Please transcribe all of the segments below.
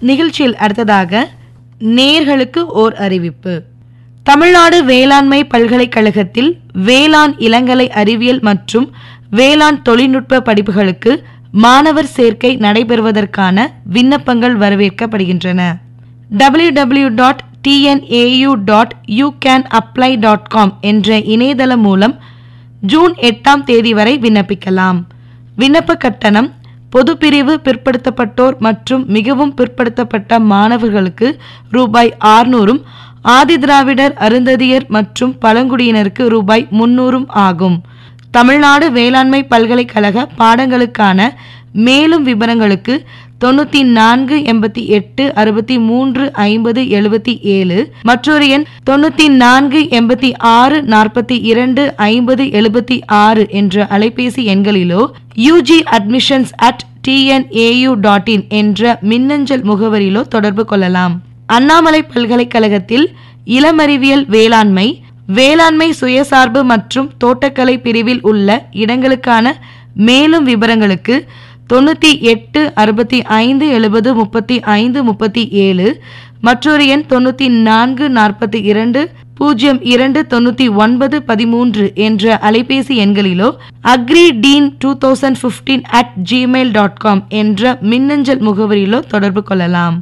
நிகழ்ச்சியில் அடுத்ததாக நேர்களுக்கு ஓர் அறிவிப்பு தமிழ்நாடு வேளாண்மை பல்கலைக்கழகத்தில் வேளாண் இளங்கலை அறிவியல் மற்றும் வேளாண் தொழில்நுட்ப படிப்புகளுக்கு மாணவர் சேர்க்கை நடைபெறுவதற்கான விண்ணப்பங்கள் வரவேற்கப்படுகின்றன www.tnau.ucanapply.com dot TNAU dot you can apply dot com என்ற இணையதளம் மூலம் ஜூன் எட்டாம் தேதி வரை விண்ணப்பிக்கலாம் விண்ணப்ப கட்டணம் பொதுப்பிரிவு பிற்படுத்தப்பட்டோர் மற்றும் மிகவும் பிற்படுத்தப்பட்ட மாணவர்களுக்கு ரூபாய் ஆறுநூறும் ஆதிதிராவிடர் அருந்ததியர் மற்றும் பழங்குடியினருக்கு ரூபாய் முன்னூறும் ஆகும் தமிழ்நாடு வேளாண்மை பல்கலைக்கழக பாடங்களுக்கான மேலும் விவரங்களுக்கு தொண்ணூத்தி நான்கு எண்பத்தி எட்டு அறுபத்தி மூன்று ஐம்பது எழுபத்தி ஏழு மற்றொரு எண் தொண்ணூத்தி நான்கு எண்பத்தி ஆறு நாற்பத்தி இரண்டு ஐம்பது எழுபத்தி ஆறு என்ற அலைபேசி எண்களிலோ UG admissions at TNAU dot in என்ற மின்னஞ்சல் முகவரியிலோ தொடர்பு கொள்ளலாம் அண்ணாமலை பல்கலைக்கழகத்தில் இளமறிவியல் வேளாண்மை வேளாண்மை சுயசார்பு மற்றும் தோட்டக்கலை பிரிவில் உள்ள இடங்களுக்கான மேலும் விவரங்களுக்கு தொண்ணூற்றி எட்டு அறுபத்தி ஐந்து எழுபது முப்பத்தி ஐந்து முப்பத்தி ஏழு மற்றொரு எண் தொண்ணூற்றி நான்கு நாற்பத்தி இரண்டு பூஜ்ஜியம் இரண்டு தொண்ணூற்றி ஒன்பது பதிமூன்று என்ற அலைபேசி எண்களிலோ agri dean two thousand fifteen at Gmail dot com என்ற மின்னஞ்சல் முகவரியிலோ தொடர்பு கொள்ளலாம்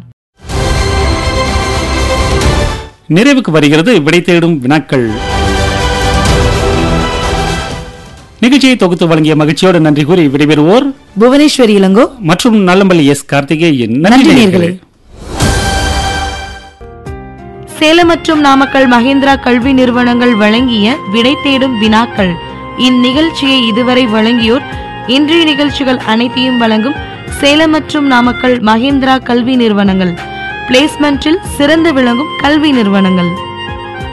நிறைவுக்கு வருகிறது விடை தேடும் வினாக்கள் நிகழ்ச்சியை தொகுத்து வழங்கிய மகிழ்ச்சியோடு நன்றி கூறி விடைபெறுவோர் புவனேஸ்வரி இளங்கோ மற்றும் நல்லம்பள்ளி எஸ் கார்த்திகேயன் நன்றி நேயர்களே. நேயர்களே. சேலம் மற்றும் நாமக்கல் மகேந்திரா கல்வி நிறுவனங்கள் வழங்கிய விடை தேடும் வினாக்கள் இந்நிகழ்ச்சியை இதுவரை வழங்கியோர் இன்றைய நிகழ்ச்சிகள் அனைத்தையும் வழங்கும் சேலம் மற்றும் நாமக்கல் மகேந்திரா கல்வி நிறுவனங்கள் பிளேஸ்மெண்டில் சிறந்து விளங்கும் கல்வி நிறுவனங்கள்